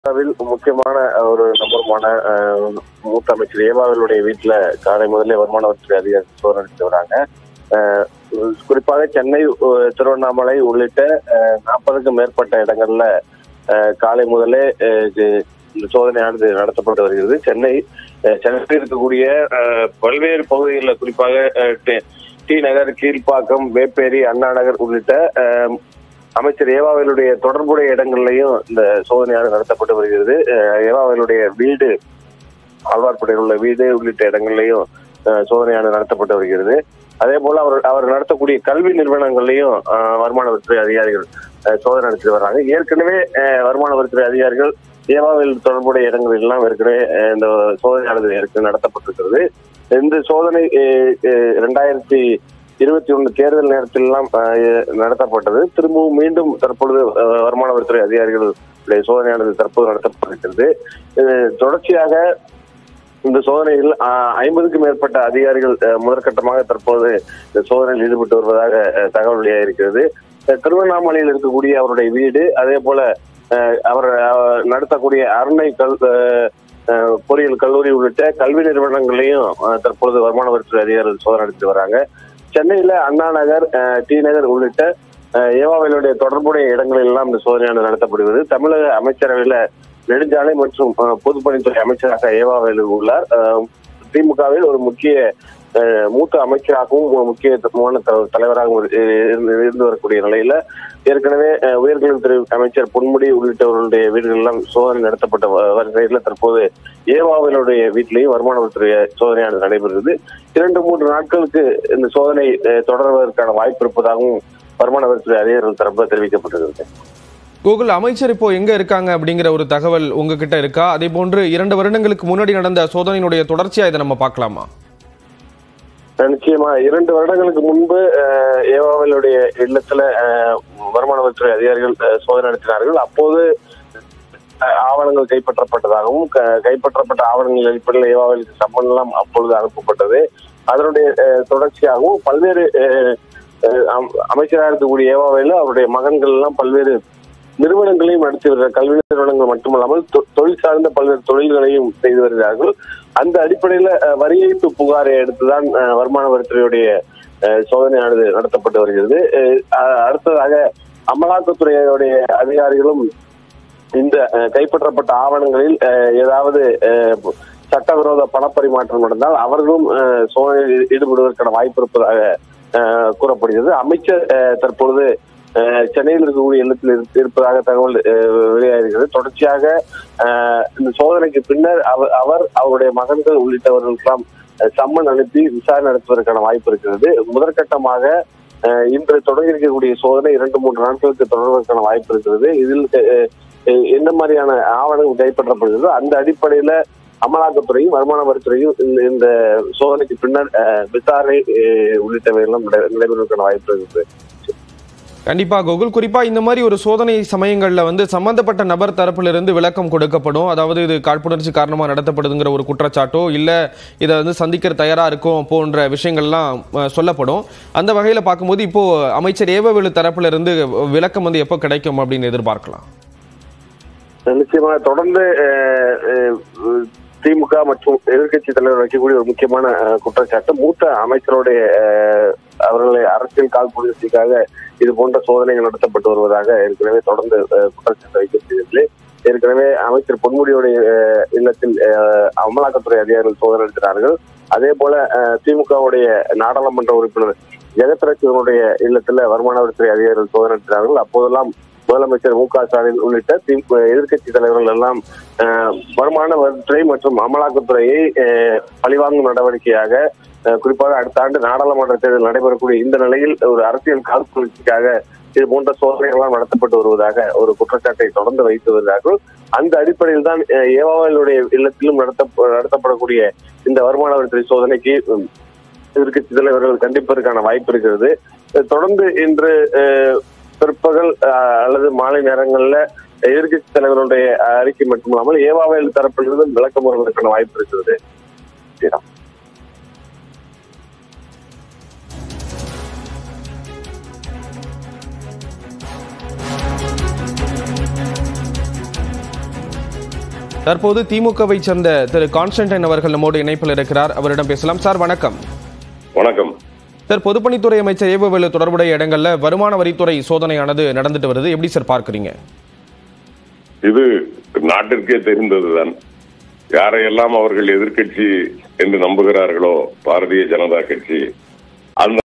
அதில் முக்கியமான ஒரு நம்பருமான அஹ், மூத்த அமைச்சர் ஏவாவிலுடைய வீட்டுல காலை முதலே வருமான வரித்துறை அதிகாரி சோதனை நடத்தி வராங்க அஹ், குறிப்பாக சென்னை அஹ், திருவண்ணாமலை உள்ளிட்ட நாற்பதுக்கும் மேற்பட்ட இடங்கள்ல அஹ், காலை முதலே அஹ், இது இந்த சோதனையானது நடத்தப்பட்டு வருகிறது சென்னை அஹ், சென்னையில் இருக்கக்கூடிய அஹ், பல்வேறு பகுதிகளில் குறிப்பாக அஹ், டி- டி நகர் கீழ்ப்பாக்கம் வேப்பேரி அண்ணா நகர் உள்ளிட்ட அஹ், அமைச்சர் ஏவாவிலுடைய தொடர்புடைய இடங்கள்லயும் இந்த சோதனையானது நடத்தப்பட்டு வருகிறது அஹ், ஏவாவிலுடைய வீடு ஆழ்வார்படையில் உள்ள வீடு உள்ளிட்ட இடங்கள்லயும் அஹ், சோதனையானது நடத்தப்பட்டு வருகிறது அதே போல அவர் அவர் நடத்தக்கூடிய கல்வி நிறுவனங்கள்லயும் அஹ், வருமான வரித்துறை அதிகாரிகள் அஹ், சோதனை நடத்திட்டு வர்றாங்க ஏற்கனவே அஹ், வருமான வரித்துறை அதிகாரிகள் ஏவாவில் தொடர்புடைய இடங்கள் எல்லாம் ஏற்கனவே அஹ், இந்த சோதனையானது ஏற்கனவே நடத்தப்பட்டிருக்கிறது இந்த சோதனை அஹ், அஹ், ரெண்டாயிரத்தி இருபத்தி ஒண்ணு தேர்தல் நேரத்தில் எல்லாம் அஹ், நடத்தப்பட்டது திரும்பவும் மீண்டும் தற்பொழுது அஹ், வருமான வரித்துறை அதிகாரிகள் சோதனையானது தற்போது நடத்தப்பட்டிருக்கிறது இது தொடர்ச்சியாக இந்த சோதனையில் அஹ், ஐம்பதுக்கும் மேற்பட்ட அதிகாரிகள் அஹ், முதற்கட்டமாக தற்போது இந்த சோதனையில் ஈடுபட்டு வருவதாக அஹ், தகவல் வெளியாகிருக்கிறது அஹ், திருவண்ணாமலையில் இருக்கக்கூடிய அவருடைய வீடு அதே போல அஹ், அவர் அஹ், நடத்தக்கூடிய அருணை கல் அஹ், அஹ், பொறியியல் கல்லூரி உள்ளிட்ட கல்வி நிறுவனங்களையும் அஹ், தற்பொழுது வருமான வரித்துறை அதிகாரிகள் சோதனை நடத்தி வராங்க சென்னையில அண்ணா நகர் அஹ், டி நகர் உள்ளிட்ட அஹ், ஏவாவிலுடைய தொடர்புடைய இடங்களில் எல்லாம் இந்த சோதனையானது நடத்தப்படுகிறது தமிழக அமைச்சரவையில நெடுஞ்சாலை மற்றும் அஹ், பொதுப்பணித்துறை அமைச்சராக ஏவாவேலு உள்ளார் அஹ், திமுகவில் ஒரு முக்கிய அஹ், மூத்த அமைச்சராகவும் ஒரு முக்கியத்துவமான த- தலைவராகவும் இரு- இருந்து இருந்து வரக்கூடிய நிலையில ஏற்கனவே அஹ், உயர்கல்வித்துறை அமைச்சர் பொன்முடி உள்ளிட்டவர்களுடைய வீடுகள் எல்லாம் சோதனை நடத்தப்பட்ட வ- வரிசையில் தற்போது ஏவாவினுடைய வீட்டிலேயும் வருமான வரித்துறை சோதனையானது நடைபெறுகிறது இரண்டு மூன்று நாட்களுக்கு இந்த சோதனை அஹ், தொடர்வதற்கான வாய்ப்பு இருப்பதாகவும் வருமான வரித்துறை அதிகாரிகள் தரப்பில் தெரிவிக்கப்பட்டிருக்கிறது கூகுள் அமைச்சர் இப்போ எங்க இருக்காங்க அப்படிங்கிற ஒரு தகவல் உங்ககிட்ட இருக்கா அதே போன்று இரண்டு வருடங்களுக்கு முன்னாடி நடந்த சோதனையினுடைய தொடர்ச்சியா இதை நம்ம பார்க்கலாமா நிச்சயமா இரண்டு வருடங்களுக்கு முன்பு அஹ், ஏவாவிலுடைய இல்லத்துல அஹ், வருமான வரித்துறை அதிகாரிகள் அஹ், சோதனை நடத்தினார்கள் அப்போது அஹ், ஆவணங்கள் கைப்பற்றப்பட்டதாகவும் க- கைப்பற்றப்பட்ட ஆவணங்கள் அடிப்படையில் ஏவாவிலுக்கு சம்மன் எல்லாம் அப்பொழுது அனுப்பப்பட்டது அதனுடைய அஹ், தொடர்ச்சியாகவும் பல்வேறு அஹ், அஹ், அம்- அமைச்சராக இருக்கக்கூடிய ஏவாவையில் அவருடைய மகன்கள் எல்லாம் பல்வேறு நிறுவனங்களையும் நடத்தி வருகிறார் கல்வி நிறுவனங்கள் மட்டுமல்லாமல் தொ- தொழில் சார்ந்த பல்வேறு தொழில்களையும் செய்து வருகிறார்கள் அந்த அடிப்படையில அஹ், வரி ஏய்ப்பு புகாரை அடுத்துதான் அஹ், வருமான வரித்துறையுடைய அஹ், சோதனையானது நடத்தப்பட்டு வருகிறது அஹ், அஹ், அடுத்ததாக அமலாக்கத்துறையுடைய அதிகாரிகளும் இந்த அஹ், கைப்பற்றப்பட்ட ஆவணங்களில் அஹ், ஏதாவது அஹ், சட்டவிரோத பணப்பரிமாற்றம் நடந்தால் அவர்களும் அஹ், சோதனையில் ஈடுபடுவதற்கான வாய்ப்பு இருப்பதாக அஹ், கூறப்படுகிறது அமைச்சர் அஹ், தற்பொழுது அஹ், சென்னையில் இருக்கக்கூடிய இல்லத்தில் இருப்ப- இருப்பதாக தகவல் அஹ், வெளியாகிறது தொடர்ச்சியாக அஹ், இந்த சோதனைக்கு பின்னர் அவர் அவர் அவருடைய மகன்கள் உள்ளிட்டவர்களுக்கெல்லாம் அஹ், சம்மன் அனுப்பி விசாரணை நடத்துவதற்கான வாய்ப்பு இருக்கிறது முதற்கட்டமாக அஹ், இன்று தொடங்கி இருக்கக்கூடிய சோதனை இரண்டு மூன்று நாட்களுக்கு தொடர்வதற்கான வாய்ப்பு இருக்கிறது இதில் அஹ், அஹ், என்ன மாதிரியான ஆவணங்கள் கைப்பற்றப்படுகிறதோ அந்த அடிப்படையில அமலாக்கத்துறையும் வருமான வரித்துறையும் இந்த இந்த சோதனைக்கு பின்னர் அஹ், விசாரணை அஹ், உள்ளிட்டவை எல்லாம் நடை- நடைபெறுவதற்கான வாய்ப்பு இருக்குது கண்டிப்பா கோகுல் குறிப்பா இந்த மாதிரி ஒரு சோதனை சமயங்கள்ல வந்து சம்பந்தப்பட்ட நபர் தரப்பிலிருந்து விளக்கம் கொடுக்கப்படும் அதாவது இது காழ்ப்புணர்ச்சி காரணமா நடத்தப்படுதுங்கிற ஒரு குற்றச்சாட்டோ இல்ல இதை வந்து சந்திக்கிற தயாரா இருக்கும் போன்ற விஷயங்கள்லாம் அஹ், சொல்லப்படும் அந்த வகையில பார்க்கும்போது இப்போ அமைச்சர் ஏவவேலு தரப்புல இருந்து விளக்கம் வந்து எப்போ கிடைக்கும் அப்படின்னு எதிர்பார்க்கலாம் நிச்சயமாக தொடர்ந்து அஹ், அஹ், திமுக மற்றும் எதிர்க்கட்சி தலைவர் வைக்கக்கூடிய ஒரு முக்கியமான அஹ், குற்றச்சாட்டு மூத்த அமைச்சருடைய அஹ், அவர்களை அரசியல் காழ்ப்புணர்ச்சிக்காக இது போன்ற சோதனைகள் நடத்தப்பட்டு வருவதாக ஏற்கனவே தொடர்ந்து அஹ், குற்றச்சாட்டு வைக்கப்படுகிறது ஏற்கனவே அமைச்சர் பொன்முடியுடைய அஹ், இல்லத்தில் அஹ், அமலாக்கத்துறை அதிகாரிகள் சோதனை நடத்தினார்கள் அதே போல அஹ், திமுகவுடைய நாடாளுமன்ற உறுப்பினர் ஜெகத்ரட்சனுடைய இல்லத்துல வருமான வரித்துறை அதிகாரிகள் சோதனை நடத்தினார்கள் அப்போதெல்லாம் முதலமைச்சர் மு க ஸ்டாலின் உள்ளிட்ட திமுக எதிர்க்கட்சி தலைவர்கள் எல்லாம் அஹ், வருமான வரித்துறை மற்றும் அமலாக்கத்துறையை அஹ், பழிவாங்கும் நடவடிக்கையாக அஹ், குறிப்பாக அடுத்த ஆண்டு நாடாளுமன்ற தேர்தல் நடைபெறக்கூடிய இந்த நிலையில் ஒரு அரசியல் காழ்ப்புணர்ச்சிக்காக இது போன்ற சோதனைகள்லாம் நடத்தப்பட்டு வருவதாக ஒரு குற்றச்சாட்டை தொடர்ந்து வைத்து வருகிறார்கள் அந்த அடிப்படையில் தான் அஹ், ஏவாவிலுடைய இல்லத்திலும் நடத்த நடத்தப்படக்கூடிய இந்த வருமான வரித்துறை சோதனைக்கு உம், எதிர்க்கட்சி தலைவர்கள் கண்டிப்பதற்கான வாய்ப்பு இருக்கிறது அஹ், தொடர்ந்து இன்று அஹ், பிற்பகல் அஹ், அல்லது மாலை நேரங்கள்ல எதிர்க்கட்சி தலைவருடைய அறிக்கை மட்டுமல்லாமல் ஏவாவேல் தரப்பிலிருந்து விளக்கம் வருவதற்கான வாய்ப்பு இருக்கிறது ஸ்ரீராம். தற்போது திமுகவை சேர்ந்த திரு கான்ஸ்டன்டைன் அவர்கள் நம்மோடு இணைப்பில் இருக்கிறார் அவரிடம் பேசலாம் சார் வணக்கம் வணக்கம் சார் பொதுப்பணித்துறை அமைச்சர் ஏவவேலு தொடர்புடைய இடங்கள்ல வருமான வரித்துறை சோதனையானது நடந்துட்டு வருது எப்படி சார் பார்க்கறீங்க இது நாட்டிற்கே தெரிந்ததுதான் யாரையெல்லாம் அவர்கள் எதிர்க்கட்சி என்று நம்புகிறார்களோ பாரதிய ஜனதா கட்சி அந்த